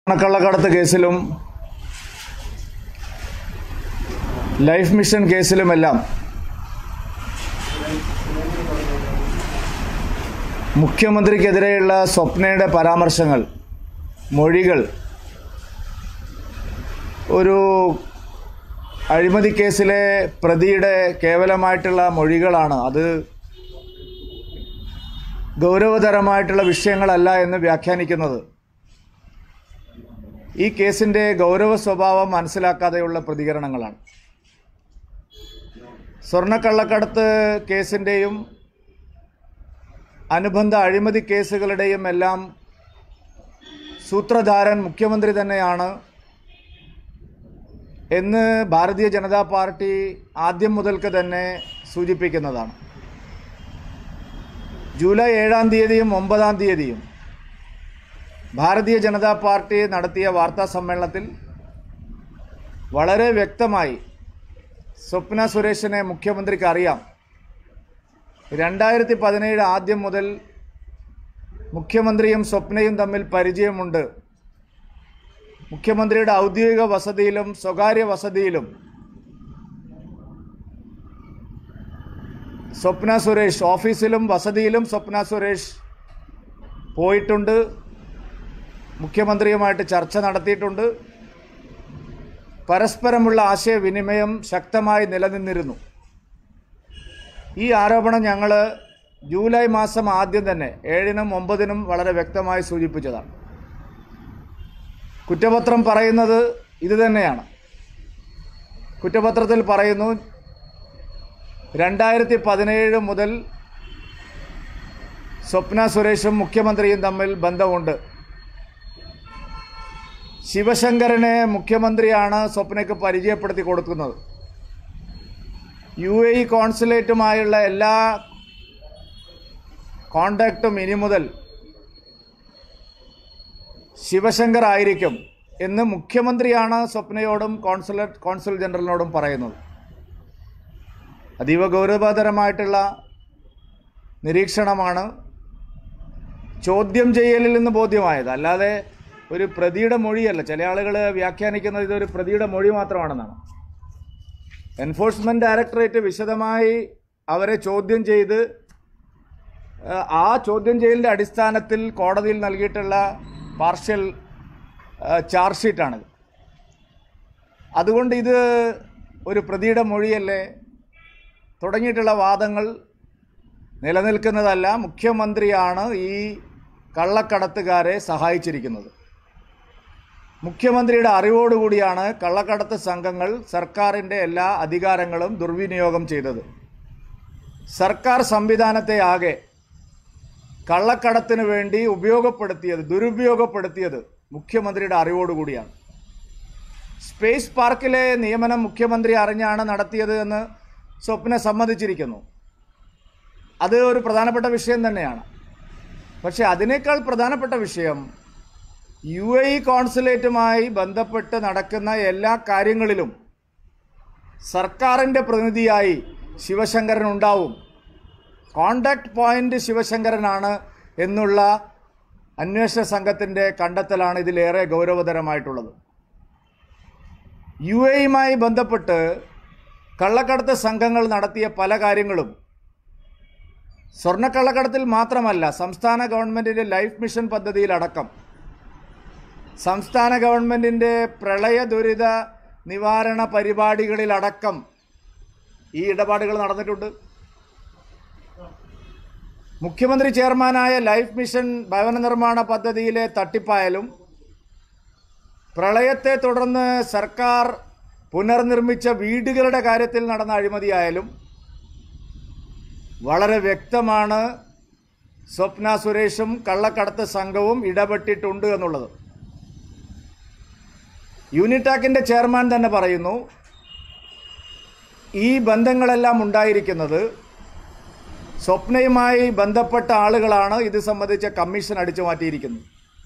കള്ളക്കടത്ത് കേസിലും life mission കേസിലുമെല്ലാം മുഖ്യമന്ത്രിക്കെതിരെയുള്ള സ്വപ്നയുടെ പരാമർശങ്ങൾ മൊഴികൾ ഒരു അഴിമതി കേസിലെ പ്രതിയുടെ കേവലമായിട്ടുള്ള മൊഴികളാണ് അത് ഗൗരവതരമായിട്ടുള്ള വിഷയങ്ങളല്ല എന്ന് വ്യാഖ്യാനിക്കുന്നത് ഈ കേസിൻ്റെ ഗൗരവ സ്വഭാവം മനസ്സിലാക്കാതെയുള്ള പ്രതികരണങ്ങളാണ് സ്വർണ്ണക്കള്ളക്കടത്ത് കേസിൻ്റെയും അനുബന്ധ അഴിമതി കേസുകളുടെയും എല്ലാം സൂത്രധാരൻ മുഖ്യമന്ത്രി തന്നെയാണ് എന്ന് ഭാരതീയ ജനതാ പാർട്ടി ആദ്യം മുതൽക്ക് തന്നെ സൂചിപ്പിക്കുന്നതാണ് ജൂലൈ ഏഴാം തീയതിയും ഒമ്പതാം തീയതിയും ഭാരതീയ ജനതാ പാർട്ടി നടത്തിയ വാർത്താ സമ്മേളനത്തിൽ വളരെ വ്യക്തമായി സ്വപ്ന സുരേഷിനെ മുഖ്യമന്ത്രിക്ക് അറിയാം രണ്ടായിരത്തി പതിനേഴ് ആദ്യം മുതൽ മുഖ്യമന്ത്രിയും സ്വപ്നയും തമ്മിൽ പരിചയമുണ്ട് മുഖ്യമന്ത്രിയുടെ ഔദ്യോഗിക വസതിയിലും സ്വകാര്യ വസതിയിലും സ്വപ്ന സുരേഷ് ഓഫീസിലും വസതിയിലും സ്വപ്ന സുരേഷ് പോയിട്ടുണ്ട് മുഖ്യമന്ത്രിയുമായിട്ട് ചർച്ച നടത്തിയിട്ടുണ്ട് പരസ്പരമുള്ള ആശയവിനിമയം ശക്തമായി നിലനിന്നിരുന്നു ഈ ആരോപണം ഞങ്ങൾ ജൂലൈ മാസം ആദ്യം തന്നെ ഏഴിനും ഒമ്പതിനും വളരെ വ്യക്തമായി സൂചിപ്പിച്ചതാണ് കുറ്റപത്രം പറയുന്നത് ഇത് തന്നെയാണ് കുറ്റപത്രത്തിൽ പറയുന്നു രണ്ടായിരത്തി പതിനേഴ് മുതൽ സ്വപ്ന സുരേഷും മുഖ്യമന്ത്രിയും തമ്മിൽ ബന്ധമുണ്ട് ശിവശങ്കരനെ മുഖ്യമന്ത്രിയാണ് സ്വപ്നയ്ക്ക് പരിചയപ്പെടുത്തി കൊടുക്കുന്നത് യു എ ഇ കോൺസുലേറ്റുമായുള്ള എല്ലാ കോണ്ടാക്റ്റും ഇനി മുതൽ ശിവശങ്കർ ആയിരിക്കും എന്ന് മുഖ്യമന്ത്രിയാണ് സ്വപ്നയോടും കോൺസുലേറ്റ് കോൺസുൽ ജനറലിനോടും പറയുന്നത് അതീവ ഗൗരവതരമായിട്ടുള്ള നിരീക്ഷണമാണ് ചോദ്യം ചെയ്യലിൽ നിന്ന് ബോധ്യമായത് അല്ലാതെ ഒരു പ്രതിയുടെ മൊഴിയല്ല ചില ആളുകൾ വ്യാഖ്യാനിക്കുന്നത് ഇതൊരു പ്രതിയുടെ മൊഴി മാത്രമാണെന്നാണ് എൻഫോഴ്സ്മെൻറ്റ് ഡയറക്ടറേറ്റ് വിശദമായി അവരെ ചോദ്യം ചെയ്ത് ഏഹ്, ആ ചോദ്യം ചെയ്യലിൻ്റെ അടിസ്ഥാനത്തിൽ കോടതിയിൽ നൽകിയിട്ടുള്ള പാർഷ്യൽ ഏഹ്, ചാർജ് ഷീറ്റാണിത് അതുകൊണ്ട് ഇത് ഒരു പ്രതിയുടെ മൊഴിയല്ലേ തുടങ്ങിയിട്ടുള്ള വാദങ്ങൾ നിലനിൽക്കുന്നതല്ല മുഖ്യമന്ത്രിയാണ് ഈ കള്ളക്കടത്തുകാരെ സഹായിച്ചിരിക്കുന്നത് മുഖ്യമന്ത്രിയുടെ അറിവോടുകൂടിയാണ് കള്ളക്കടത്ത് സംഘങ്ങൾ സർക്കാരിൻ്റെ എല്ലാ അധികാരങ്ങളും ദുർവിനിയോഗം ചെയ്തത് സർക്കാർ സംവിധാനത്തെ ആകെ കള്ളക്കടത്തിന് വേണ്ടി ഉപയോഗപ്പെടുത്തിയത് ദുരുപയോഗപ്പെടുത്തിയത് മുഖ്യമന്ത്രിയുടെ അറിവോടുകൂടിയാണ് സ്പേസ് പാർക്കിലെ നിയമനം മുഖ്യമന്ത്രി അറിഞ്ഞാണ് നടത്തിയത് എന്ന് സ്വപ്ന സമ്മതിച്ചിരിക്കുന്നു അത് ഒരു പ്രധാനപ്പെട്ട വിഷയം തന്നെയാണ് പക്ഷേ അതിനേക്കാൾ പ്രധാനപ്പെട്ട വിഷയം യു എ ഇ കോൺസുലേറ്റുമായി ബന്ധപ്പെട്ട് നടക്കുന്ന എല്ലാ കാര്യങ്ങളിലും സർക്കാരിൻ്റെ പ്രതിനിധിയായി ശിവശങ്കരൻ ഉണ്ടാവും കോണ്ടാക്ട് പോയിന്റ് ശിവശങ്കരനാണ് എന്നുള്ള അന്വേഷണ സംഘത്തിൻ്റെ കണ്ടെത്തലാണ് ഇതിലേറെ ഗൗരവതരമായിട്ടുള്ളത് യു എയുമായി ബന്ധപ്പെട്ട് കള്ളക്കടത്ത് സംഘങ്ങൾ നടത്തിയ പല കാര്യങ്ങളും സ്വർണ്ണക്കള്ളക്കടത്തിൽ മാത്രമല്ല സംസ്ഥാന ഗവൺമെൻറ്റിൻ്റെ ലൈഫ് മിഷൻ പദ്ധതിയിലടക്കം സംസ്ഥാന ഗവൺമെൻറ്റിൻ്റെ പ്രളയ ദുരിത നിവാരണ പരിപാടികളിലടക്കം ഈ ഇടപാടുകൾ നടന്നിട്ടുണ്ട് മുഖ്യമന്ത്രി ചെയർമാനായ ലൈഫ് മിഷൻ ഭവന നിർമ്മാണ പദ്ധതിയിലെ തട്ടിപ്പായാലും പ്രളയത്തെ തുടർന്ന് സർക്കാർ പുനർനിർമ്മിച്ച വീടുകളുടെ കാര്യത്തിൽ നടന്ന അഴിമതിയായാലും വളരെ വ്യക്തമാണ് സ്വപ്ന സുരേഷും കള്ളക്കടത്ത് സംഘവും ഇടപെട്ടിട്ടുണ്ട് എന്നുള്ളത് യൂണിടാക്കിൻ്റെ ചെയർമാൻ തന്നെ പറയുന്നു ഈ ബന്ധങ്ങളെല്ലാം ഉണ്ടായിരിക്കുന്നത് സ്വപ്നയുമായി ബന്ധപ്പെട്ട ആളുകളാണ് ഇത് സംബന്ധിച്ച കമ്മീഷൻ അടിച്ചു മാറ്റിയിരിക്കുന്നത്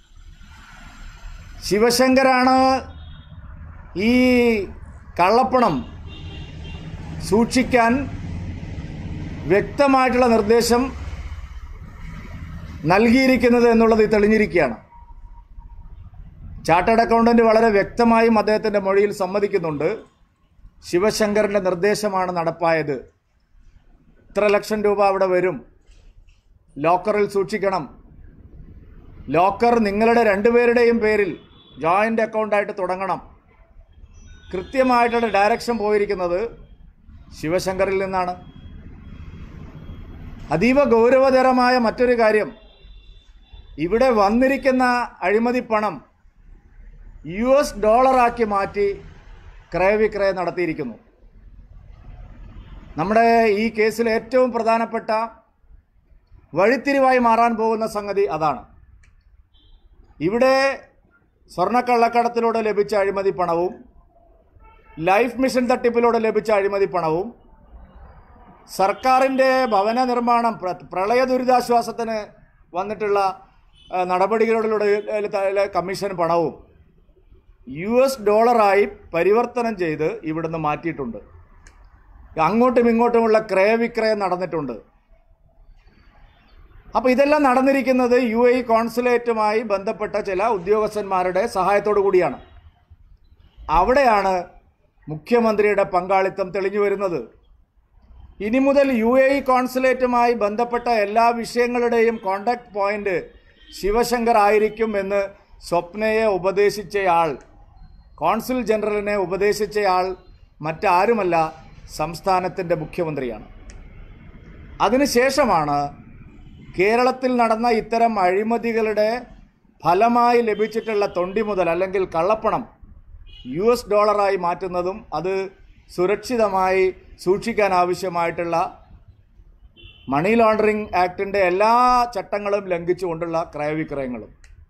ശിവശങ്കരാണ് ഈ കള്ളപ്പണം സൂക്ഷിക്കാൻ വ്യക്തമായിട്ടുള്ള നിർദ്ദേശം നൽകിയിരിക്കുന്നത് എന്നുള്ളത് തെളിഞ്ഞിരിക്കുകയാണ് ചാർട്ടേഡ് അക്കൗണ്ടന്റ് വളരെ വ്യക്തമായും അദ്ദേഹത്തിൻ്റെ മൊഴിയിൽ സമ്മതിക്കുന്നുണ്ട് ശിവശങ്കറിൻ്റെ നിർദ്ദേശമാണ് നടപ്പായത് ഇത്ര ലക്ഷം രൂപ അവിടെ വരും ലോക്കറിൽ സൂക്ഷിക്കണം ലോക്കർ നിങ്ങളുടെ രണ്ടുപേരുടെയും പേരിൽ ജോയിൻ്റ് അക്കൗണ്ടായിട്ട് തുടങ്ങണം കൃത്യമായിട്ടുള്ള ഡയറക്ഷൻ പോയിരിക്കുന്നത് ശിവശങ്കറിൽ നിന്നാണ് അതീവ ഗൗരവതരമായ മറ്റൊരു കാര്യം ഇവിടെ വന്നിരിക്കുന്ന അഴിമതി പണം യു എസ് ഡോളറാക്കി മാറ്റി ക്രയവിക്രയം നടത്തിയിരിക്കുന്നു നമ്മുടെ ഈ കേസിൽ ഏറ്റവും പ്രധാനപ്പെട്ട വഴിത്തിരിവായി മാറാൻ പോകുന്ന സംഗതി അതാണ് ഇവിടെ സ്വർണ്ണക്കള്ളക്കടത്തിലൂടെ ലഭിച്ച അഴിമതി പണവും ലൈഫ് മിഷൻ തട്ടിപ്പിലൂടെ ലഭിച്ച അഴിമതി പണവും സർക്കാരിൻ്റെ ഭവന നിർമ്മാണം പ്ര- പ്രളയ ദുരിതാശ്വാസത്തിന് വന്നിട്ടുള്ള ആ, നടപടികളിലൂടെ ല- കമ്മീഷൻ പണവും യു എസ് ഡോളറായി പരിവർത്തനം ചെയ്ത് ഇവിടുന്ന് മാറ്റിയിട്ടുണ്ട് അങ്ങോട്ടും ഇങ്ങോട്ടുമുള്ള ക്രയവിക്രയം നടന്നിട്ടുണ്ട് അപ്പോൾ ഇതെല്ലാം നടന്നിരിക്കുന്നത് യു എ കോൺസുലേറ്റുമായി ബന്ധപ്പെട്ട ചില ഉദ്യോഗസ്ഥന്മാരുടെ സഹായത്തോടു കൂടിയാണ് അവിടെയാണ് മുഖ്യമന്ത്രിയുടെ പങ്കാളിത്തം തെളിഞ്ഞു വരുന്നത് ഇനി മുതൽ യു എ ഇ കോൺസുലേറ്റുമായി ബന്ധപ്പെട്ട എല്ലാ വിഷയങ്ങളുടെയും കോണ്ടാക്ട് പോയിന്റ് ശിവശങ്കർ ആയിരിക്കും എന്ന് സ്വപ്നയെ ഉപദേശിച്ചയാൾ കോൺസുൽ ജനറലിനെ ഉപദേശിച്ചയാൾ മറ്റാരുമല്ല സംസ്ഥാനത്തിൻ്റെ മുഖ്യമന്ത്രിയാണ് അതിനുശേഷമാണ് കേരളത്തിൽ നടന്ന ഇത്തരം അഴിമതികളുടെ ഫലമായി ലഭിച്ചിട്ടുള്ള തൊണ്ടി മുതൽ അല്ലെങ്കിൽ കള്ളപ്പണം യു എസ് ഡോളറായി മാറ്റുന്നതും അത് സുരക്ഷിതമായി സൂക്ഷിക്കാൻ ആവശ്യമായിട്ടുള്ള മണി ലോണ്ടറിംഗ് ആക്ടിൻ്റെ എല്ലാ ചട്ടങ്ങളും ലംഘിച്ചുകൊണ്ടുള്ള ക്രയവിക്രയങ്ങളും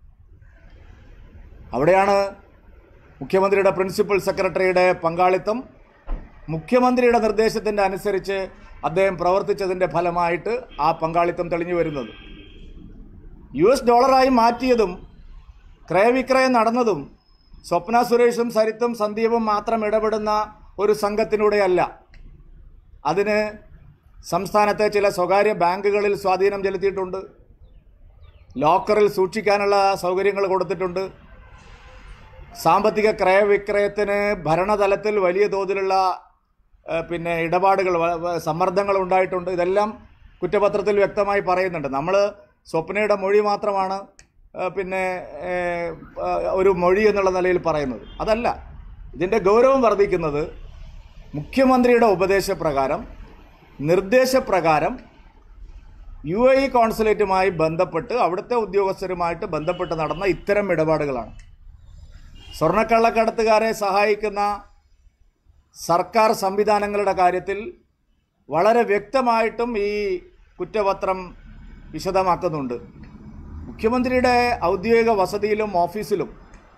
അവിടെയാണ് മുഖ്യമന്ത്രിയുടെ പ്രിൻസിപ്പൽ സെക്രട്ടറിയുടെ പങ്കാളിത്തം മുഖ്യമന്ത്രിയുടെ നിർദ്ദേശത്തിൻ്റെ അനുസരിച്ച് അദ്ദേഹം പ്രവർത്തിച്ചതിൻ്റെ ഫലമായിട്ട് ആ പങ്കാളിത്തം തെളിഞ്ഞു വരുന്നത് യു എസ് ഡോളറായി മാറ്റിയതും ക്രയവിക്രയം നടന്നതും സ്വപ്ന സുരേഷും സരിത്തും സന്ദീപും മാത്രം ഇടപെടുന്ന ഒരു സംഘത്തിലൂടെയല്ല അതിന് സംസ്ഥാനത്തെ ചില സ്വകാര്യ ബാങ്കുകളിൽ സ്വാധീനം ചെലുത്തിയിട്ടുണ്ട് ലോക്കറിൽ സൂക്ഷിക്കാനുള്ള സൗകര്യങ്ങൾ കൊടുത്തിട്ടുണ്ട് സാമ്പത്തിക ക്രയവിക്രയത്തിന് ഭരണതലത്തിൽ വലിയ തോതിലുള്ള ഏഹ്, പിന്നെ ഇടപാടുകൾ വ- വ- സമ്മർദ്ദങ്ങൾ ഉണ്ടായിട്ടുണ്ട് ഇതെല്ലാം കുറ്റപത്രത്തിൽ വ്യക്തമായി പറയുന്നുണ്ട് നമ്മൾ സ്വപ്നയുടെ മൊഴി മാത്രമാണ് ഏഹ്, പിന്നെ ഏഹ്, ഏഹ്, ഒരു മൊഴി എന്നുള്ള നിലയിൽ പറയുന്നത് അതല്ല ഇതിൻ്റെ ഗൗരവം വർദ്ധിക്കുന്നത് മുഖ്യമന്ത്രിയുടെ ഉപദേശപ്രകാരം നിർദ്ദേശപ്രകാരം യു എ ഇ കോൺസുലേറ്റുമായി ബന്ധപ്പെട്ട് അവിടുത്തെ ഉദ്യോഗസ്ഥരുമായിട്ട് ബന്ധപ്പെട്ട് നടന്ന ഇത്തരം ഇടപാടുകളാണ് സ്വർണ്ണക്കള്ളക്കടത്തുകാരെ സഹായിക്കുന്ന സർക്കാർ സംവിധാനങ്ങളുടെ കാര്യത്തിൽ വളരെ വ്യക്തമായിട്ടും ഈ കുറ്റപത്രം വിശദമാക്കുന്നുണ്ട് മുഖ്യമന്ത്രിയുടെ ഔദ്യോഗിക വസതിയിലും ഓഫീസിലും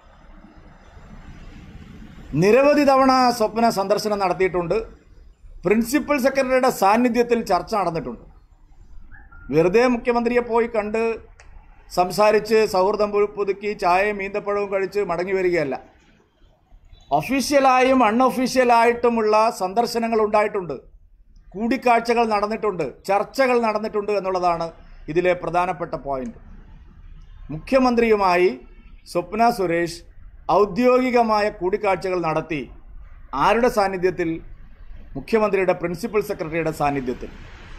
നിരവധി തവണ സ്വപ്ന സന്ദർശനം നടത്തിയിട്ടുണ്ട് പ്രിൻസിപ്പൽ സെക്രട്ടറിയുടെ സാന്നിധ്യത്തിൽ ചർച്ച നടന്നിട്ടുണ്ട് വെറുതെ മുഖ്യമന്ത്രിയെ പോയി കണ്ട് സംസാരിച്ച് സൗഹൃദം പു- പുതുക്കി ചായയും ഈന്തപ്പഴവും കഴിച്ച് മടങ്ങി വരികയല്ല ഒഫീഷ്യലായും അൺഒഫീഷ്യലായിട്ടുമുള്ള സന്ദർശനങ്ങൾ ഉണ്ടായിട്ടുണ്ട് കൂടിക്കാഴ്ചകൾ നടന്നിട്ടുണ്ട് ചർച്ചകൾ നടന്നിട്ടുണ്ട് എന്നുള്ളതാണ് ഇതിലെ പ്രധാനപ്പെട്ട പോയിന്റ് മുഖ്യമന്ത്രിയുമായി സ്വപ്ന സുരേഷ് ഔദ്യോഗികമായ കൂടിക്കാഴ്ചകൾ നടത്തി ആരുടെ സാന്നിധ്യത്തിൽ മുഖ്യമന്ത്രിയുടെ പ്രിൻസിപ്പൽ സെക്രട്ടറിയുടെ സാന്നിധ്യത്തിൽ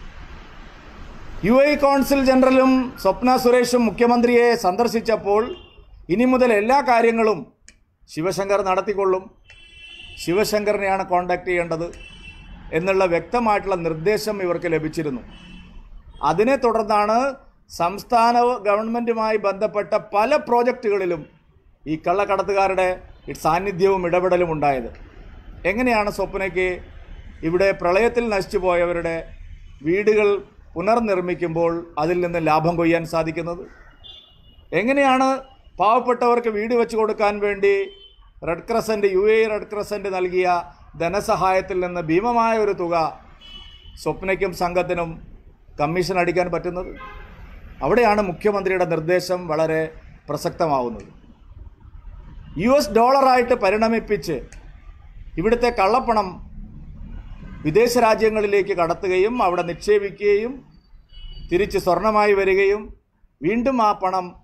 യു എ കോൺസുൽ ജനറലും സ്വപ്ന സുരേഷും മുഖ്യമന്ത്രിയെ സന്ദർശിച്ചപ്പോൾ ഇനി മുതൽ എല്ലാ കാര്യങ്ങളും ശിവശങ്കർ നടത്തിക്കൊള്ളും ശിവശങ്കറിനെയാണ് കോണ്ടാക്ട് ചെയ്യേണ്ടത് എന്നുള്ള വ്യക്തമായിട്ടുള്ള നിർദ്ദേശം ഇവർക്ക് ലഭിച്ചിരുന്നു അതിനെ തുടർന്നാണ് സംസ്ഥാന ഗവൺമെൻറ്റുമായി ബന്ധപ്പെട്ട പല പ്രോജക്റ്റുകളിലും ഈ കള്ളക്കടത്തുകാരുടെ ഈ സാന്നിധ്യവും ഇടപെടലും ഉണ്ടായത് എങ്ങനെയാണ് സ്വപ്നയ്ക്ക് ഇവിടെ പ്രളയത്തിൽ നശിച്ചു പോയവരുടെ വീടുകൾ പുനർനിർമ്മിക്കുമ്പോൾ അതിൽ നിന്ന് ലാഭം കൊയ്യാൻ സാധിക്കുന്നത് എങ്ങനെയാണ് പാവപ്പെട്ടവർക്ക് വീട് വെച്ച് കൊടുക്കാൻ വേണ്ടി red crescent U A red crescent നൽകിയ ധനസഹായത്തിൽ നിന്ന് ഭീമമായ ഒരു തുക സ്വപ്നയ്ക്കും സംഘത്തിനും കമ്മീഷൻ അടിക്കാൻ പറ്റുന്നത് അവിടെയാണ് മുഖ്യമന്ത്രിയുടെ നിർദ്ദേശം വളരെ പ്രസക്തമാവുന്നത് യു എസ് ഡോളറായിട്ട് പരിണമിപ്പിച്ച് ഇവിടുത്തെ കള്ളപ്പണം വിദേശ രാജ്യങ്ങളിലേക്ക് കടത്തുകയും അവിടെ നിക്ഷേപിക്കുകയും തിരിച്ച് സ്വർണമായി വരികയും വീണ്ടും ആ പണം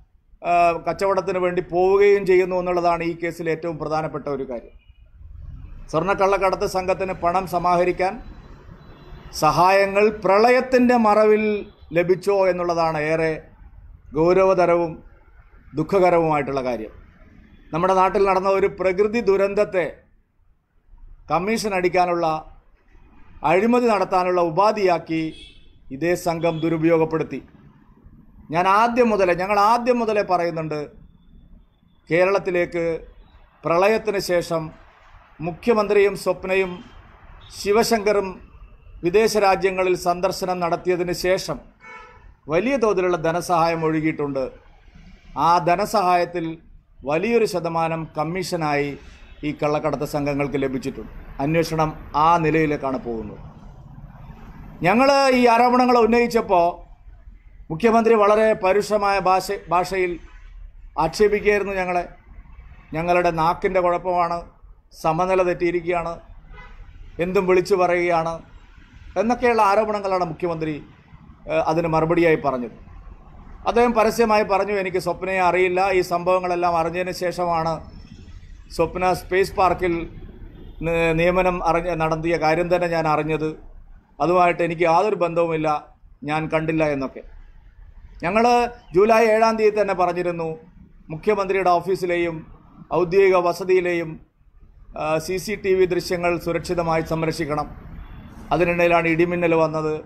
ആ, കച്ചവടത്തിന് വേണ്ടി പോവുകയും ചെയ്യുന്നു എന്നുള്ളതാണ് ഈ കേസിൽ ഏറ്റവും പ്രധാനപ്പെട്ട ഒരു കാര്യം സ്വർണ്ണക്കള്ളക്കടത്ത് സംഘത്തിന് പണം സമാഹരിക്കാൻ സഹായങ്ങൾ പ്രളയത്തിൻ്റെ മറവിൽ ലഭിച്ചോ എന്നുള്ളതാണ് ഏറെ ഗൗരവതരവും ദുഃഖകരവുമായിട്ടുള്ള കാര്യം നമ്മുടെ നാട്ടിൽ നടന്ന ഒരു പ്രകൃതി ദുരന്തത്തെ കമ്മീഷൻ അടിക്കാനുള്ള അഴിമതി നടത്താനുള്ള ഉപാധിയാക്കി ഇതേ സംഘം ദുരുപയോഗപ്പെടുത്തി ഞാൻ ആദ്യം മുതലേ ഞങ്ങൾ ആദ്യം മുതലേ പറയുന്നുണ്ട് കേരളത്തിലേക്ക് പ്രളയത്തിന് ശേഷം മുഖ്യമന്ത്രിയും സ്വപ്നയും ശിവശങ്കറും വിദേശ രാജ്യങ്ങളിൽ സന്ദർശനം നടത്തിയതിന് ശേഷം വലിയ തോതിലുള്ള ധനസഹായം ഒഴുകിയിട്ടുണ്ട് ആ ധനസഹായത്തിൽ വലിയൊരു ശതമാനം കമ്മീഷനായി ഈ കള്ളക്കടത്ത് സംഘങ്ങൾക്ക് ലഭിച്ചിട്ടുണ്ട് അന്വേഷണം ആ നിലയിലേക്കാണ് പോകുന്നത് ഞങ്ങൾ ഈ ആരോപണങ്ങൾ ഉന്നയിച്ചപ്പോൾ മുഖ്യമന്ത്രി വളരെ പരുഷമായ ഭാഷ ഭാഷയിൽ ആക്ഷേപിക്കുകയായിരുന്നു ഞങ്ങളെ ഞങ്ങളുടെ നാക്കിൻ്റെ കുഴപ്പമാണ് സമനില തെറ്റിയിരിക്കുകയാണ് എന്തും വിളിച്ചു പറയുകയാണ് എന്നൊക്കെയുള്ള ആരോപണങ്ങളാണ് മുഖ്യമന്ത്രി ഏഹ്, അതിന് മറുപടിയായി പറഞ്ഞത് അദ്ദേഹം പരസ്യമായി പറഞ്ഞു എനിക്ക് സ്വപ്നയെ അറിയില്ല ഈ സംഭവങ്ങളെല്ലാം അറിഞ്ഞതിന് ശേഷമാണ് സ്വപ്ന സ്പേസ് പാർക്കിൽ നി- നിയമനം അറിഞ്ഞ നടത്തിയ കാര്യം തന്നെ ഞാൻ അറിഞ്ഞത് അതുമായിട്ട് എനിക്ക് യാതൊരു ബന്ധവുമില്ല ഞാൻ കണ്ടില്ല എന്നൊക്കെ ഞങ്ങൾ ജൂലൈ ഏഴാം തീയതി തന്നെ പറഞ്ഞിരുന്നു മുഖ്യമന്ത്രിയുടെ ഓഫീസിലെയും ഔദ്യോഗിക വസതിയിലെയും സി സി ടി വി ദൃശ്യങ്ങൾ സുരക്ഷിതമായി സംരക്ഷിക്കണം അതിനിടയിലാണ് ഇടിമിന്നൽ വന്നത്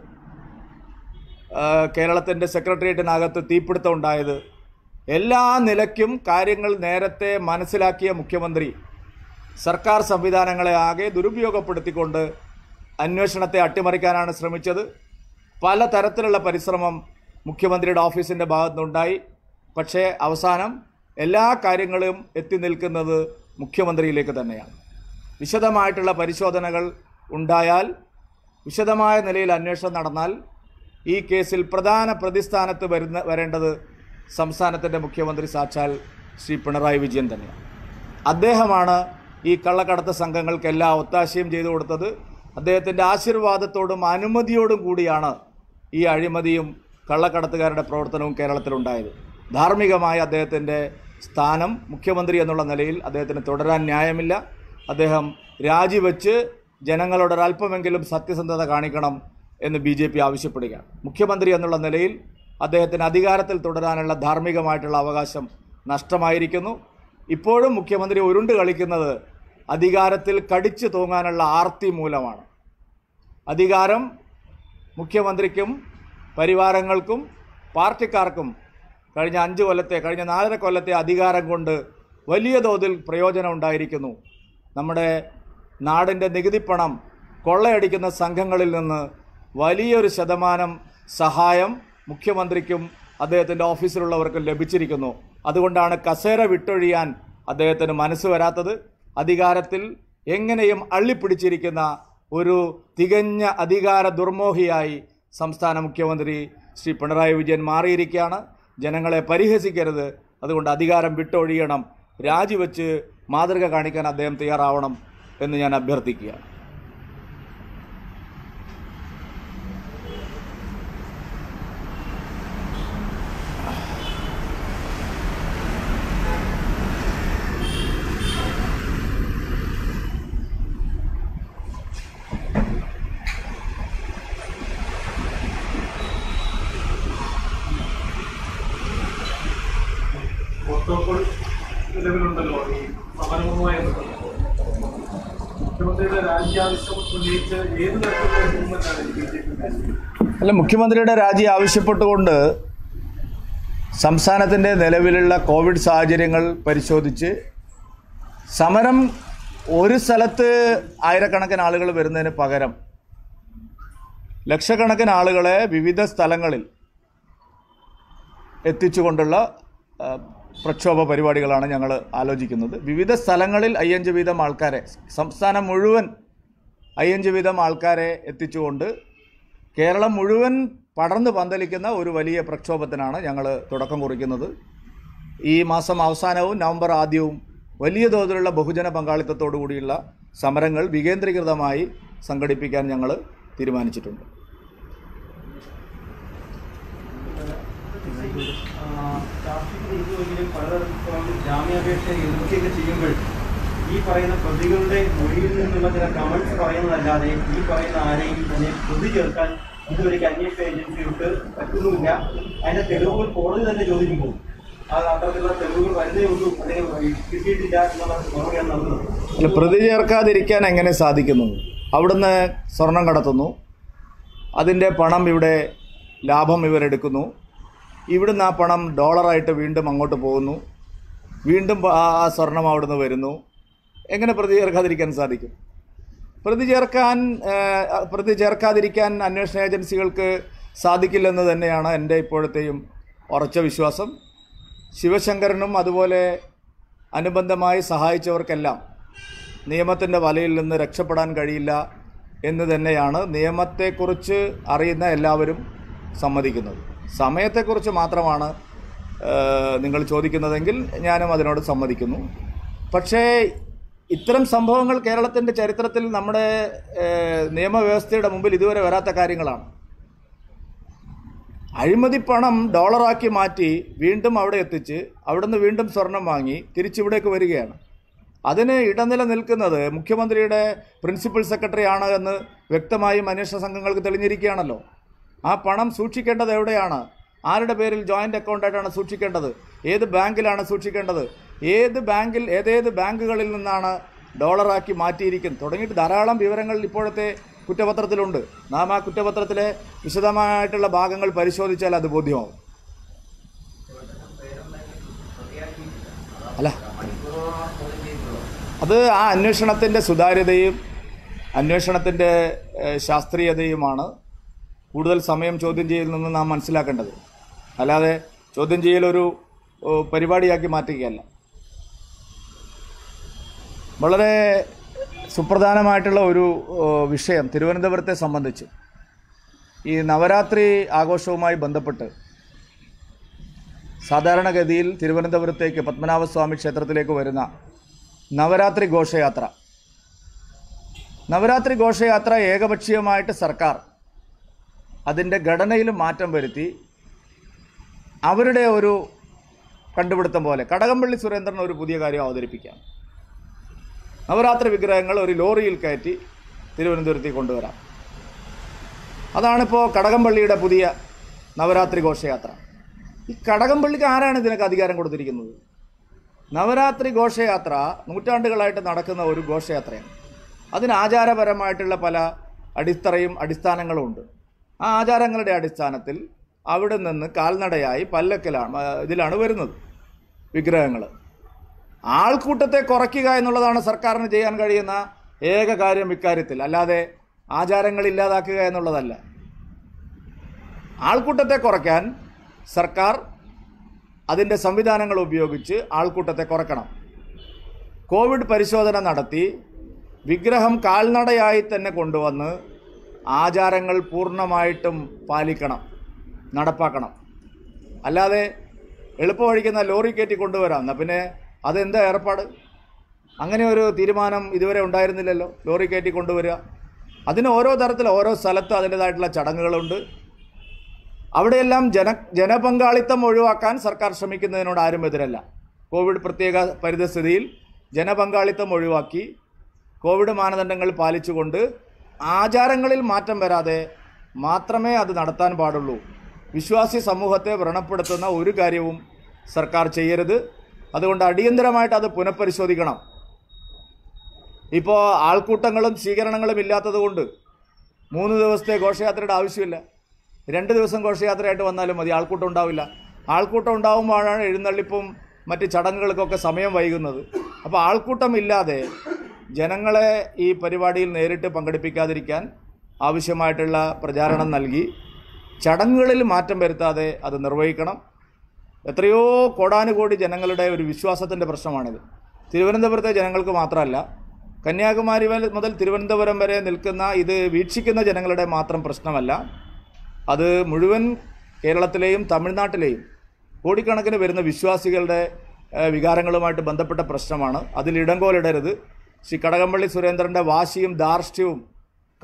കേരളത്തിൻ്റെ സെക്രട്ടേറിയറ്റിനകത്ത് തീപിടുത്തം ഉണ്ടായത് എല്ലാ നിലയ്ക്കും കാര്യങ്ങൾ നേരത്തെ മനസ്സിലാക്കിയ മുഖ്യമന്ത്രി സർക്കാർ സംവിധാനങ്ങളെ ആകെ ദുരുപയോഗപ്പെടുത്തിക്കൊണ്ട് അന്വേഷണത്തെ അട്ടിമറിക്കാനാണ് ശ്രമിച്ചത് പല തരത്തിലുള്ള പരിശ്രമം മുഖ്യമന്ത്രിയുടെ ഓഫീസിൻ്റെ ഭാഗത്തുനിന്നുണ്ടായി പക്ഷേ അവസാനം എല്ലാ കാര്യങ്ങളും എത്തി നിൽക്കുന്നത് മുഖ്യമന്ത്രിയിലേക്ക് തന്നെയാണ് വിശദമായിട്ടുള്ള പരിശോധനകൾ ഉണ്ടായാൽ വിശദമായ നിലയിൽ അന്വേഷണം നടന്നാൽ ഈ കേസിൽ പ്രധാന പ്രതിസ്ഥാനത്ത് വരുന്ന വരേണ്ടത് സംസ്ഥാനത്തിൻ്റെ മുഖ്യമന്ത്രി സാക്ഷാൽ ശ്രീ പിണറായി വിജയൻ തന്നെയാണ് അദ്ദേഹമാണ് ഈ കള്ളക്കടത്ത് സംഘങ്ങൾക്ക് എല്ലാ ഒത്താശയും ചെയ്തു കൊടുത്തത് അദ്ദേഹത്തിൻ്റെ ആശീർവാദത്തോടും അനുമതിയോടും കൂടിയാണ് ഈ അഴിമതിയും കള്ളക്കടത്തുകാരുടെ പ്രവർത്തനവും കേരളത്തിലുണ്ടായത് ധാർമ്മികമായ അദ്ദേഹത്തിൻ്റെ സ്ഥാനം മുഖ്യമന്ത്രി എന്നുള്ള നിലയിൽ അദ്ദേഹത്തിന് തുടരാൻ ന്യായമില്ല അദ്ദേഹം രാജിവെച്ച് ജനങ്ങളോട് ഒരല്പമെങ്കിലും സത്യസന്ധത കാണിക്കണം എന്ന് ബി ജെ പി ആവശ്യപ്പെടുകയാണ് മുഖ്യമന്ത്രി എന്നുള്ള നിലയിൽ അദ്ദേഹത്തിന് അധികാരത്തിൽ തുടരാനുള്ള ധാർമ്മികമായിട്ടുള്ള അവകാശം നഷ്ടമായിരിക്കുന്നു ഇപ്പോഴും മുഖ്യമന്ത്രി ഉരുണ്ട് കളിക്കുന്നത് അധികാരത്തിൽ കടിച്ചു തൂങ്ങാനുള്ള ആർത്തി മൂലമാണ് അധികാരം മുഖ്യമന്ത്രിക്കും പരിവാരങ്ങൾക്കും പാർട്ടിക്കാർക്കും കഴിഞ്ഞ അഞ്ച് കൊല്ലത്തെ കഴിഞ്ഞ നാലര കൊല്ലത്തെ അധികാരം കൊണ്ട് വലിയ തോതിൽ പ്രയോജനം ഉണ്ടായിരിക്കുന്നു നമ്മുടെ നാടിൻ്റെ നികുതിപ്പണം കൊള്ളയടിക്കുന്ന സംഘങ്ങളിൽ നിന്ന് വലിയൊരു ശതമാനം സഹായം മുഖ്യമന്ത്രിക്കും അദ്ദേഹത്തിൻ്റെ ഓഫീസിലുള്ളവർക്കും ലഭിച്ചിരിക്കുന്നു അതുകൊണ്ടാണ് കസേര വിട്ടൊഴിയാൻ അദ്ദേഹത്തിന് മനസ്സ് വരാത്തത് അധികാരത്തിൽ എങ്ങനെയും അള്ളിപ്പിടിച്ചിരിക്കുന്ന ഒരു തികഞ്ഞ അധികാര ദുർമോഹിയായി സംസ്ഥാന മുഖ്യമന്ത്രി ശ്രീ പിണറായി വിജയൻ മാറിയിരിക്കുകയാണ് ജനങ്ങളെ പരിഹസിക്കരുത് അതുകൊണ്ട് അധികാരം വിട്ടൊഴിയണം രാജിവെച്ച് മാതൃക കാണിക്കാൻ അദ്ദേഹം തയ്യാറാവണം എന്ന് ഞാൻ അഭ്യർത്ഥിക്കുകയാണ് പ്രോട്ടോകോൾ നിലവിലുണ്ടല്ലോ ഈ സമരവുമായി ബന്ധപ്പെട്ട് മുഖ്യമന്ത്രിയുടെ രാജ്യാവശ്യം ഉന്നയിച്ച് ഏത് തരത്തിലുള്ള മൂവ്മെന്റാണ് ബി ജെ പി ഉദ്ദേശിക്കുന്നത് അല്ല മുഖ്യമന്ത്രിയുടെ രാജി ആവശ്യപ്പെട്ടുകൊണ്ട് സംസ്ഥാനത്തിൻ്റെ നിലവിലുള്ള കോവിഡ് സാഹചര്യങ്ങൾ പരിശോധിച്ച് സമരം ഒരു സ്ഥലത്ത് ആയിരക്കണക്കിന് ആളുകൾ വരുന്നതിന് പകരം ലക്ഷക്കണക്കിന് ആളുകളെ വിവിധ സ്ഥലങ്ങളിൽ എത്തിച്ചുകൊണ്ടുള്ള ആ, പ്രക്ഷോഭ പരിപാടികളാണ് ഞങ്ങൾ ആലോചിക്കുന്നത് വിവിധ സ്ഥലങ്ങളിൽ അയ്യഞ്ച് വീതം ആൾക്കാരെ സംസ്ഥാനം മുഴുവൻ അയ്യഞ്ച് വീതം ആൾക്കാരെ എത്തിച്ചുകൊണ്ട് കേരളം മുഴുവൻ പടർന്നു പന്തലിക്കുന്ന ഒരു വലിയ പ്രക്ഷോഭത്തിനാണ് ഞങ്ങൾ തുടക്കം കുറിക്കുന്നത് ഈ മാസം അവസാനവും നവംബർ ആദ്യവും വലിയ തോതിലുള്ള ബഹുജന പങ്കാളിത്തത്തോടു കൂടിയുള്ള സമരങ്ങൾ വികേന്ദ്രീകൃതമായി സംഘടിപ്പിക്കാൻ ഞങ്ങൾ തീരുമാനിച്ചിട്ടുണ്ട് ഈ രാഷ്ട്രീയത്തിൽ ഇരുന്നുവെങ്കിലും പലതരത്തിലുള്ള ജാമ്യാപേക്ഷ എതിർക്കുകയൊക്കെ ചെയ്യുമ്പോൾ ഈ പറയുന്ന പ്രതികളുടെ മൊഴിയിൽ നിന്നുള്ള ചില കമന്റ്സ് പറയുന്നതല്ലാതെ ഈ പറയുന്ന ആരെയും തന്നെ പ്രതി ചേർക്കാൻ ഇതുവരെയ്ക്ക് അന്വേഷണ ഏജൻസികൾക്ക് പറ്റുന്നുമില്ല അതിന്റെ തെളിവുകൾ കോടതി തന്നെ ചോദിക്കുമ്പോൾ അത് അത്തരത്തിലുള്ള തെളിവുകൾ വരുന്നേ ഉള്ളൂ അല്ലെങ്കിൽ കിട്ടിയിട്ടില്ല എന്നുള്ള മറുപടിയാണ് നൽകുന്നത് അല്ല പ്രതി ചേർക്കാതിരിക്കാൻ എങ്ങനെ സാധിക്കുന്നു അവിടുന്ന് സ്വർണം കടത്തുന്നു അതിൻ്റെ പണം ഇവിടെ ലാഭം ഇവരെടുക്കുന്നു ഇവിടുന്ന് ആ പണം ഡോളറായിട്ട് വീണ്ടും അങ്ങോട്ട് പോകുന്നു വീണ്ടും ആ ആ സ്വർണം അവിടുന്ന് വരുന്നു എങ്ങനെ പ്രതി ചേർക്കാതിരിക്കാൻ സാധിക്കും പ്രതി ചേർക്കാൻ ഏഹ്, പ്രതി ചേർക്കാതിരിക്കാൻ അന്വേഷണ ഏജൻസികൾക്ക് സാധിക്കില്ലെന്ന് തന്നെയാണ് എൻ്റെ ഇപ്പോഴത്തെയും ഉറച്ച വിശ്വാസം ശിവശങ്കരനും അതുപോലെ അനുബന്ധമായി സഹായിച്ചവർക്കെല്ലാം നിയമത്തിൻ്റെ വലയിൽ നിന്ന് രക്ഷപ്പെടാൻ കഴിയില്ല എന്ന് തന്നെയാണ് നിയമത്തെക്കുറിച്ച് അറിയുന്ന എല്ലാവരും സമ്മതിക്കുന്നത് സമയത്തെക്കുറിച്ച് മാത്രമാണ് ഏഹ്, നിങ്ങൾ ചോദിക്കുന്നതെങ്കിൽ ഞാനും അതിനോട് സമ്മതിക്കുന്നു പക്ഷേ ഇത്തരം സംഭവങ്ങൾ കേരളത്തിൻ്റെ ചരിത്രത്തിൽ നമ്മുടെ ഏഹ്, നിയമവ്യവസ്ഥയുടെ മുമ്പിൽ ഇതുവരെ വരാത്ത കാര്യങ്ങളാണ് അഴിമതി പണം ഡോളറാക്കി മാറ്റി വീണ്ടും അവിടെ എത്തിച്ച് അവിടുന്ന് വീണ്ടും സ്വർണം വാങ്ങി തിരിച്ചിവിടേക്ക് വരികയാണ് അതിന് ഇടനില നിൽക്കുന്നത് മുഖ്യമന്ത്രിയുടെ പ്രിൻസിപ്പൽ സെക്രട്ടറി ആണ് എന്ന് വ്യക്തമായും അന്വേഷണ സംഘങ്ങൾക്ക് തെളിഞ്ഞിരിക്കുകയാണല്ലോ ആ പണം സൂക്ഷിക്കേണ്ടത് എവിടെയാണ് ആരുടെ പേരിൽ ജോയിൻ്റ് അക്കൗണ്ടായിട്ടാണ് സൂക്ഷിക്കേണ്ടത് ഏത് ബാങ്കിലാണ് സൂക്ഷിക്കേണ്ടത് ഏത് ബാങ്കിൽ ഏതേത് ബാങ്കുകളിൽ നിന്നാണ് ഡോളറാക്കി മാറ്റിയിരിക്കുന്നത് തുടങ്ങിയിട്ട് ധാരാളം വിവരങ്ങൾ ഇപ്പോഴത്തെ കുറ്റപത്രത്തിലുണ്ട് നാം ആ കുറ്റപത്രത്തിലെ വിശദമായിട്ടുള്ള ഭാഗങ്ങൾ പരിശോധിച്ചാൽ അത് ബോധ്യമാവും അല്ല അത് ആ അന്വേഷണത്തിൻ്റെ സുതാര്യതയും അന്വേഷണത്തിൻ്റെ ഏഹ്, ശാസ്ത്രീയതയുമാണ് കൂടുതൽ സമയം ചോദ്യം ചെയ്യലിൽ നിന്ന് നാം മനസ്സിലാക്കേണ്ടത് അല്ലാതെ ചോദ്യം ചെയ്യൽ ഒരു ഓ, പരിപാടിയാക്കി മാറ്റുകയല്ല വളരെ സുപ്രധാനമായിട്ടുള്ള ഒരു ഓ, വിഷയം തിരുവനന്തപുരത്തെ സംബന്ധിച്ച് ഈ നവരാത്രി ആഘോഷവുമായി ബന്ധപ്പെട്ട് സാധാരണഗതിയിൽ തിരുവനന്തപുരത്തേക്ക് പത്മനാഭസ്വാമി ക്ഷേത്രത്തിലേക്ക് വരുന്ന നവരാത്രി ഘോഷയാത്ര നവരാത്രി ഘോഷയാത്ര ഏകപക്ഷീയമായിട്ട് സർക്കാർ അതിൻ്റെ ഘടനയിൽ മാറ്റം വരുത്തി അവരുടെ ഒരു കണ്ടുപിടുത്തം പോലെ കടകംപള്ളി സുരേന്ദ്രൻ ഒരു പുതിയ കാര്യം അവതരിപ്പിക്കാം നവരാത്രി വിഗ്രഹങ്ങൾ ഒരു ലോറിയിൽ കയറ്റി തിരുവനന്തപുരത്തേക്ക് കൊണ്ടുവരാം അതാണിപ്പോൾ കടകംപള്ളിയുടെ പുതിയ നവരാത്രി ഘോഷയാത്ര ഈ കടകംപള്ളിക്ക് ആരാണ് ഇതിനൊക്കെ അധികാരം കൊടുത്തിരിക്കുന്നത് നവരാത്രി ഘോഷയാത്ര നൂറ്റാണ്ടുകളായിട്ട് നടക്കുന്ന ഒരു ഘോഷയാത്രയാണ് അതിന് ആചാരപരമായിട്ടുള്ള പല അടിത്തറയും അടിസ്ഥാനങ്ങളും ഉണ്ട് ആ ആചാരങ്ങളുടെ അടിസ്ഥാനത്തിൽ അവിടെ നിന്ന് കാൽനടയായി പല്ലക്കിലാണ് ആ, ഇതിലാണ് വരുന്നത് വിഗ്രഹങ്ങൾ ആൾക്കൂട്ടത്തെ കുറയ്ക്കുക എന്നുള്ളതാണ് സർക്കാരിന് ചെയ്യാൻ കഴിയുന്ന ഏക കാര്യം ഇക്കാര്യത്തിൽ അല്ലാതെ ആചാരങ്ങൾ ഇല്ലാതാക്കുക എന്നുള്ളതല്ല ആൾക്കൂട്ടത്തെ കുറയ്ക്കാൻ സർക്കാർ അതിൻ്റെ സംവിധാനങ്ങൾ ഉപയോഗിച്ച് ആൾക്കൂട്ടത്തെ കുറയ്ക്കണം കോവിഡ് പരിശോധന നടത്തി വിഗ്രഹം കാൽനടയായി തന്നെ കൊണ്ടുവന്ന് ആചാരങ്ങൾ പൂർണ്ണമായിട്ടും പാലിക്കണം നടപ്പാക്കണം അല്ലാതെ എളുപ്പവഴിക്കുന്ന ലോറി കയറ്റി കൊണ്ടുവരാം എന്നാൽ പിന്നെ അതെന്താ ഏർപ്പാട് അങ്ങനെ ഒരു തീരുമാനം ഇതുവരെ ഉണ്ടായിരുന്നില്ലല്ലോ ലോറി കയറ്റി കൊണ്ടുവരിക അതിന് ഓരോ തരത്തിൽ ഓരോ സ്ഥലത്തും അതിൻ്റെതായിട്ടുള്ള ചടങ്ങുകളുണ്ട് അവിടെയെല്ലാം ജന ജനപങ്കാളിത്തം ഒഴിവാക്കാൻ സർക്കാർ ശ്രമിക്കുന്നതിനോട് ആരും എതിരല്ല കോവിഡ് പ്രത്യേക പരിതസ്ഥിതിയിൽ ജനപങ്കാളിത്തം ഒഴിവാക്കി കോവിഡ് മാനദണ്ഡങ്ങൾ പാലിച്ചുകൊണ്ട് ആചാരങ്ങളിൽ മാറ്റം വരാതെ മാത്രമേ അത് നടത്താൻ പാടുള്ളൂ വിശ്വാസി സമൂഹത്തെ വ്രണപ്പെടുത്തുന്ന ഒരു കാര്യവും സർക്കാർ ചെയ്യരുത് അതുകൊണ്ട് അടിയന്തരമായിട്ട് അത് പുനഃപരിശോധിക്കണം ഇപ്പോൾ ആൾക്കൂട്ടങ്ങളും സ്വീകരണങ്ങളും ഇല്ലാത്തതുകൊണ്ട് മൂന്ന് ദിവസത്തെ ഘോഷയാത്രയുടെ ആവശ്യമില്ല രണ്ട് ദിവസം ഘോഷയാത്രയായിട്ട് വന്നാലും മതി ആൾക്കൂട്ടം ഉണ്ടാവില്ല ആൾക്കൂട്ടം ഉണ്ടാകുമ്പോഴാണ് എഴുന്നള്ളിപ്പും മറ്റ് ചടങ്ങുകൾക്കൊക്കെ സമയം വൈകുന്നത് അപ്പോൾ ആൾക്കൂട്ടം ഇല്ലാതെ ജനങ്ങളെ ഈ പരിപാടിയിൽ നേരിട്ട് പങ്കെടുപ്പിക്കാതിരിക്കാൻ ആവശ്യമായിട്ടുള്ള പ്രചാരണം നൽകി ചടങ്ങുകളിൽ മാറ്റം വരുത്താതെ അത് നിർവഹിക്കണം എത്രയോ കോടാനുകോടി ജനങ്ങളുടെ ഒരു വിശ്വാസത്തിൻ്റെ പ്രശ്നമാണിത് തിരുവനന്തപുരത്തെ ജനങ്ങൾക്ക് മാത്രമല്ല കന്യാകുമാരി വരെ- മുതൽ തിരുവനന്തപുരം വരെ നിൽക്കുന്ന ഇത് വീക്ഷിക്കുന്ന ജനങ്ങളുടെ മാത്രം പ്രശ്നമല്ല അത് മുഴുവൻ കേരളത്തിലെയും തമിഴ്നാട്ടിലെയും കോടിക്കണക്കിന് വരുന്ന വിശ്വാസികളുടെ ഏഹ്, വികാരങ്ങളുമായിട്ട് ബന്ധപ്പെട്ട പ്രശ്നമാണ് അതിൽ ഇടങ്കോലിടരുത് ശ്രീ കടകംപള്ളി സുരേന്ദ്രൻ്റെ വാശിയും ധാർഷ്ട്യവും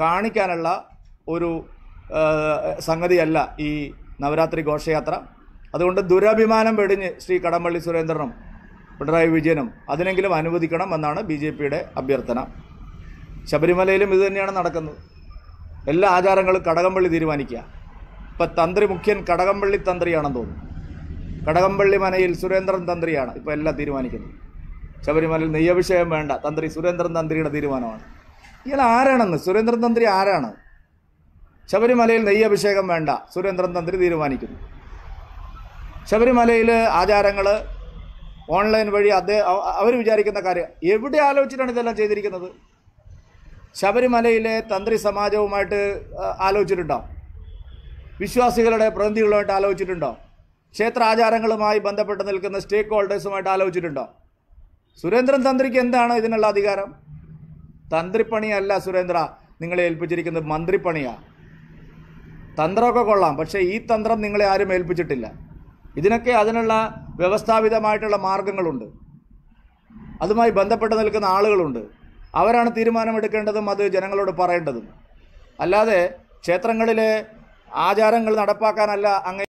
കാണിക്കാനുള്ള ഒരു ഏഹ്, സംഗതിയല്ല ഈ നവരാത്രി ഘോഷയാത്ര അതുകൊണ്ട് ദുരഭിമാനം വെടിഞ്ഞ് ശ്രീ കടമ്പള്ളി സുരേന്ദ്രനും പിണറായി വിജയനും അതിനെങ്കിലും അനുവദിക്കണം എന്നാണ് ബി ജെ പിയുടെ അഭ്യർത്ഥന ശബരിമലയിലും ഇത് തന്നെയാണ് നടക്കുന്നത് എല്ലാ ആചാരങ്ങളും കടകംപള്ളി തീരുമാനിക്കുക ഇപ്പം തന്ത്രി മുഖ്യൻ കടകംപള്ളി തന്ത്രിയാണെന്ന് തോന്നുന്നു കടകംപള്ളി മനയിൽ സുരേന്ദ്രൻ തന്ത്രിയാണ് ഇപ്പോൾ എല്ലാം തീരുമാനിക്കുന്നത് ശബരിമലയിൽ നെയ്യഭിഷേകം വേണ്ട തന്ത്രി സുരേന്ദ്രൻ തന്ത്രിയുടെ തീരുമാനമാണ് ഇയാൾ ആരാണെന്ന് സുരേന്ദ്രൻ തന്ത്രി ആരാണ് ശബരിമലയിൽ നെയ്യഭിഷേകം വേണ്ട സുരേന്ദ്രൻ തന്ത്രി തീരുമാനിക്കുന്നു ശബരിമലയിൽ ആചാരങ്ങൾ ഓൺലൈൻ വഴി അദ്ദേഹം അവർ വിചാരിക്കുന്ന കാര്യം എവിടെ ആലോചിച്ചിട്ടാണ് ഇതെല്ലാം ചെയ്തിരിക്കുന്നത് ശബരിമലയിലെ തന്ത്രി സമാജവുമായിട്ട് ആ, ആലോചിച്ചിട്ടുണ്ടോ വിശ്വാസികളുടെ പ്രതിനിധികളുമായിട്ട് ആലോചിച്ചിട്ടുണ്ടോ ക്ഷേത്ര ആചാരങ്ങളുമായി ബന്ധപ്പെട്ട് നിൽക്കുന്ന സ്റ്റേക്ക് ഹോൾഡേഴ്സുമായിട്ട് ആലോചിച്ചിട്ടുണ്ടോ സുരേന്ദ്രൻ തന്ത്രിക്ക് എന്താണ് ഇതിനുള്ള അധികാരം തന്ത്രിപ്പണിയല്ല സുരേന്ദ്ര നിങ്ങളെ ഏൽപ്പിച്ചിരിക്കുന്നത് മന്ത്രിപ്പണിയാണ് തന്ത്രമൊക്കെ കൊള്ളാം പക്ഷേ ഈ തന്ത്രം നിങ്ങളെ ആരും ഏൽപ്പിച്ചിട്ടില്ല ഇതിനൊക്കെ അതിനുള്ള വ്യവസ്ഥാപിതമായിട്ടുള്ള മാർഗങ്ങളുണ്ട് അതുമായി ബന്ധപ്പെട്ട് നിൽക്കുന്ന ആളുകളുണ്ട് അവരാണ് തീരുമാനമെടുക്കേണ്ടതും അത് ജനങ്ങളോട് പറയേണ്ടതും അല്ലാതെ ക്ഷേത്രങ്ങളിലെ ആചാരങ്ങൾ നടപ്പാക്കാനല്ല അങ്ങ്